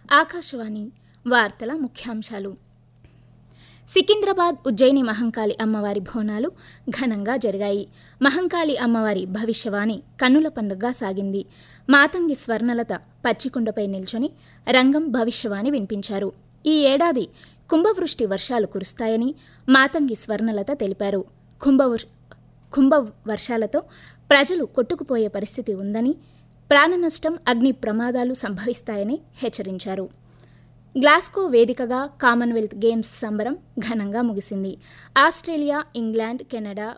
ఆకాశవాణి వార్తల ముఖ్యాంశాలు సికింద్రాబాద్ ఉజ్జయిని మహంకాళి అమ్మవారి బోనాలు ఘనంగా జరిగాయి మహంకాళి అమ్మవారి భవిష్యవాణి కన్నుల పండుగగా సాగింది మాతంగి స్వర్ణలత పచ్చికుండపై నిల్చొని రంగం భవిష్యవాణి వినిపించారు ఈ ఏడాది కుంభవృష్టి వర్షాలు కురుస్తాయని మాతంగి స్వర్ణలత తెలిపారు కుంభవృ కుంభ వర్షాలతో ప్రజలు కొట్టుకుపోయే పరిస్థితి ఉందని ప్రాణనష్టం అగ్ని ప్రమాదాలు సంభవిస్తాయని హెచ్చరించారు గ్లాస్కో వేదికగా కామన్వెల్త్ గేమ్స్ సంబరం ఘనంగా ముగిసింది ఆస్ట్రేలియా ఇంగ్లాండ్ కెనడా